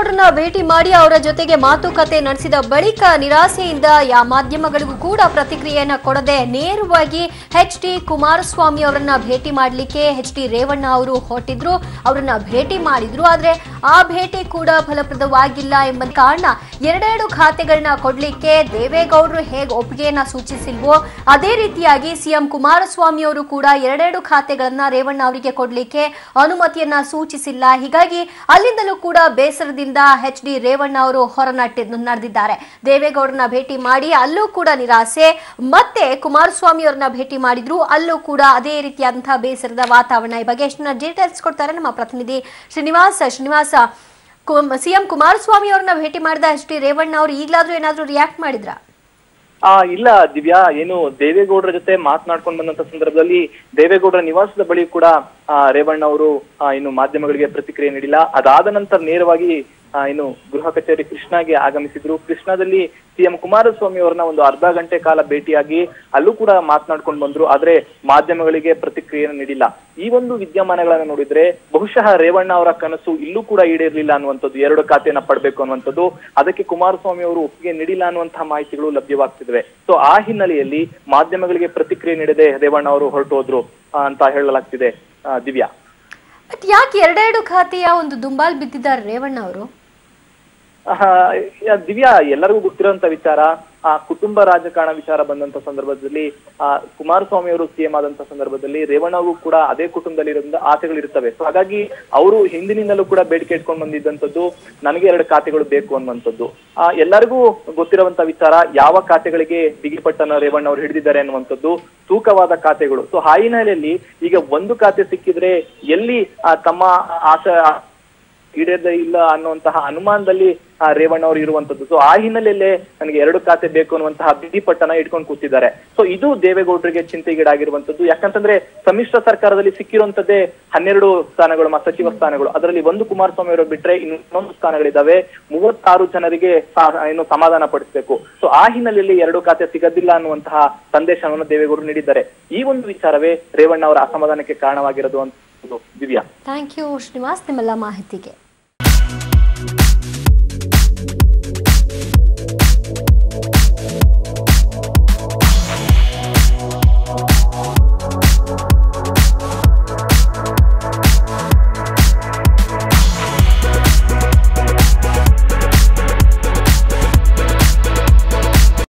ದೇವೇಗೌಡರನ್ನ ಭೇಟಿ ಮಾಡಿ ಅವರ ಜೊತೆಗೆ ಮಾತುಕತೆ ನಡೆಸಿದ ಬಳಿಕ ನಿರಾಸೆಯಿಂದ ಯಾ ಮಾಧ್ಯಮಗಳಿಗೂ ಕೂಡ ಪ್ರತಿಕ್ರಿಯೆಯನ್ನ ಕೊಡದೆ ನೇರವಾಗಿ ಎಚ್ ಡಿ ಕುಮಾರಸ್ವಾಮಿ ಅವರನ್ನ ಭೇಟಿ ಮಾಡಲಿಕ್ಕೆ ಎಚ್ ಡಿ ರೇವಣ್ಣ ಅವರು ಹೊರಟಿದ್ರು ಅವರನ್ನ ಭೇಟಿ ಮಾಡಿದ್ರು ಆದ್ರೆ ಆ ಭೇಟಿ ಕೂಡ ಫಲಪ್ರದವಾಗಿಲ್ಲ ಎಂಬ ಕಾರಣ ಎರಡೆರಡು ಖಾತೆಗಳನ್ನ ಕೊಡ್ಲಿಕ್ಕೆ ದೇವೇಗೌಡರು ಹೇಗೆ ಒಪ್ಪಿಗೆಯನ್ನ ಸೂಚಿಸಿಲ್ವೋ ಅದೇ ರೀತಿಯಾಗಿ ಸಿಎಂ ಕುಮಾರಸ್ವಾಮಿ ಅವರು ಕೂಡ ಎರಡೆರಡು ಖಾತೆಗಳನ್ನ ರೇವಣ್ಣ ಅವರಿಗೆ ಕೊಡ್ಲಿಕ್ಕೆ ಅನುಮತಿಯನ್ನ ಸೂಚಿಸಿಲ್ಲ ಹೀಗಾಗಿ ಅಲ್ಲಿಂದಲೂ ಕೂಡ ಬೇಸರದಿಂದ ಎಚ್ ಡಿ ರೇವಣ್ಣ ಅವರು ಹೊರನಟ್ಟಿ ನಡೆದಿದ್ದಾರೆ ದೇವೇಗೌಡರನ್ನ ಭೇಟಿ ಮಾಡಿ ಅಲ್ಲೂ ಕೂಡ ನಿರಾಸೆ ಮತ್ತೆ ಕುಮಾರಸ್ವಾಮಿ ಅವರನ್ನ ಭೇಟಿ ಮಾಡಿದ್ರು ಅಲ್ಲೂ ಕೂಡ ಅದೇ ರೀತಿಯಾದಂತಹ ಬೇಸರದ ವಾತಾವರಣ ಈ ಬಗ್ಗೆ ಎಷ್ಟು ಡೀಟೇಲ್ಸ್ ಕೊಡ್ತಾರೆ ನಮ್ಮ ಪ್ರತಿನಿಧಿ ಶ್ರೀನಿವಾಸ ಶ್ರೀನಿವಾಸ ಸಿಎಂ ಕುಮಾರಸ್ವಾಮಿ ಅವ್ರನ್ನ ಭೇಟಿ ಮಾಡಿದ ಎಚ್ ಡಿ ರೇವಣ್ಣ ಅವರು ಈಗಲಾದ್ರೂ ಏನಾದ್ರೂ ರಿಯಾಕ್ಟ್ ಮಾಡಿದ್ರ ಆ ಇಲ್ಲ ದಿವ್ಯಾ ಏನು ದೇವೇಗೌಡರ ಜೊತೆ ಮಾತನಾಡ್ಕೊಂಡು ಬಂದಂತ ಸಂದರ್ಭದಲ್ಲಿ ದೇವೇಗೌಡರ ನಿವಾಸದ ಬಳಿ ಕೂಡ ಆ, ರೇವಣ್ಣ ಅವರು ಆ, ಇನ್ನು ಮಾಧ್ಯಮಗಳಿಗೆ ಪ್ರತಿಕ್ರಿಯೆ ನೀಡಿಲ್ಲ ಅದಾದ ನಂತರ ನೇರವಾಗಿ ಆ, ಇನ್ನು ಗೃಹ ಕಚೇರಿ ಕೃಷ್ಣಾಗೆ ಆಗಮಿಸಿದ್ರು ಕೃಷ್ಣಾದಲ್ಲಿ ಸಿಎಂ ಕುಮಾರಸ್ವಾಮಿ ಅವರನ್ನ ಒಂದು ಅರ್ಧ ಗಂಟೆ ಕಾಲ ಭೇಟಿಯಾಗಿ ಅಲ್ಲೂ ಕೂಡ ಮಾತನಾಡ್ಕೊಂಡು ಬಂದ್ರು ಆದ್ರೆ ಮಾಧ್ಯಮಗಳಿಗೆ ಪ್ರತಿಕ್ರಿಯೆಯನ್ನು ನೀಡಿಲ್ಲ ಈ ಒಂದು ವಿದ್ಯಮಾನಗಳನ್ನ ನೋಡಿದ್ರೆ ಬಹುಶಃ ರೇವಣ್ಣ ಅವರ ಕನಸು ಇಲ್ಲೂ ಕೂಡ ಈಡೇರ್ಲಿಲ್ಲ ಅನ್ನುವಂಥದ್ದು ಎರಡು ಖಾತೆಯನ್ನ ಪಡ್ಬೇಕು ಅನ್ನುವಂಥದ್ದು ಅದಕ್ಕೆ ಕುಮಾರಸ್ವಾಮಿ ಅವರು ಒಪ್ಪಿಗೆ ನೀಡಿಲ್ಲ ಅನ್ನುವಂತಹ ಮಾಹಿತಿಗಳು ಲಭ್ಯವಾಗ್ತಿದ್ವೆ ಸೊ ಆ ಹಿನ್ನೆಲೆಯಲ್ಲಿ ಮಾಧ್ಯಮಗಳಿಗೆ ಪ್ರತಿಕ್ರಿಯೆ ನೀಡದೆ ರೇವಣ್ಣ ಅವರು ಹೊರಟು ಹೋದ್ರು ಆ, ಅಂತ ಹೇಳಲಾಗ್ತಿದೆ ಆ, ದಿವ್ಯಾ ಬಟ್ ಯಾಕೆ ಎರಡೆರಡು ಖಾತೆಯ ಒಂದು ದುಂಬಾಲ್ ಬಿದ್ದಿದ್ದಾರೆ ರೇವಣ್ಣ ಅವರು ಆಹ್, ಯಾ- ದಿವ್ಯಾ ಎಲ್ಲರಿಗೂ ಗೊತ್ತಿರುವಂತ ವಿಚಾರ ಆ ಕುಟುಂಬ ರಾಜಕಾರಣ ವಿಚಾರ ಬಂದಂತ ಸಂದರ್ಭದಲ್ಲಿ ಆ ಕುಮಾರಸ್ವಾಮಿ ಅವರು ಸಿಎಂ ಆದಂತ ಸಂದರ್ಭದಲ್ಲಿ ರೇವಣ್ಣ ಅವರು ಕೂಡ ಅದೇ ಕುಟುಂಬದಲ್ಲಿ ಇರೋದ್ರಿಂದ ಆಸೆಗಳಿರ್ತವೆ ಸೊ ಹಾಗಾಗಿ ಅವರು ಹಿಂದಿನಿಂದಲೂ ಕೂಡ ಬೇಡಿಕೆ ಇಟ್ಕೊಂಡು ಬಂದಿದ್ದಂಥದ್ದು ನನಗೆ ಎರಡು ಖಾತೆಗಳು ಬೇಕು ಅನ್ನುವಂಥದ್ದು ಆ ಎಲ್ಲರಿಗೂ ಗೊತ್ತಿರುವಂತ ವಿಚಾರ ಯಾವ ಖಾತೆಗಳಿಗೆ ಬಿಗಿಪಟ್ಟನ್ನ ರೇವಣ್ಣ ಅವರು ಹಿಡಿದಿದ್ದಾರೆ ಅನ್ನುವಂಥದ್ದು ತೂಕವಾದ ಖಾತೆಗಳು ಸೊ ಆ ಹಿನ್ನೆಲೆಯಲ್ಲಿ ಈಗ ಒಂದು ಖಾತೆ ಸಿಕ್ಕಿದ್ರೆ ಎಲ್ಲಿ ಆ, ತಮ್ಮ ಆಸೆ ಈಡೇರದೇ ಇಲ್ಲ ಅನ್ನುವಂತಹ ಅನುಮಾನದಲ್ಲಿ ಆ, ರೇವಣ್ಣ ಅವರು ಇರುವಂತದ್ದು ಸೊ ಆ ಹಿನ್ನೆಲೆಯಲ್ಲೇ ನನಗೆ ಎರಡು ಖಾತೆ ಬೇಕು ಅನ್ನುವಂತಹ ಬಿಗಿಪಟ್ಟನ ಇಟ್ಕೊಂಡು ಕೂತಿದ್ದಾರೆ ಸೊ ಇದು ದೇವೇಗೌಡರಿಗೆ ಚಿಂತೆಗೀಡಾಗಿರುವಂತದ್ದು ಯಾಕಂತಂದ್ರೆ ಸಮ್ಮಿಶ್ರ ಸರ್ಕಾರದಲ್ಲಿ ಸಿಕ್ಕಿರುವಂತದ್ದೇ ಹನ್ನೆರಡು ಸ್ಥಾನಗಳು ಮ- ಸಚಿವ ಸ್ಥಾನಗಳು ಅದರಲ್ಲಿ ಒಂದು ಕುಮಾರಸ್ವಾಮಿ ಅವರು ಬಿಟ್ರೆ ಇನ್ನೊಂದು ಸ್ಥಾನಗಳಿದಾವೆ ಮೂವತ್ತಾರು ಜನರಿಗೆ ಸಾ- ಏನು ಸಮಾಧಾನ ಪಡಿಸಬೇಕು ಸೊ ಆ ಹಿನ್ನೆಲೆಯಲ್ಲಿ ಎರಡು ಖಾತೆ ಸಿಗದಿಲ್ಲ ಅನ್ನುವಂತಹ ಸಂದೇಶವನ್ನು ದೇವೇಗೌಡರು ನೀಡಿದ್ದಾರೆ ಈ ಒಂದು ವಿಚಾರವೇ ರೇವಣ್ಣ ಅವರ ಅಸಮಾಧಾನಕ್ಕೆ ಕಾರಣವಾಗಿರೋದು ಅಂತ ದಿವ್ಯಾ ಥ್ಯಾಂಕ್ ಯು ಶ್ರೀನಿವಾಸ್ ನಿಮ್ಮೆಲ್ಲ ಮಾಹಿತಿಗೆ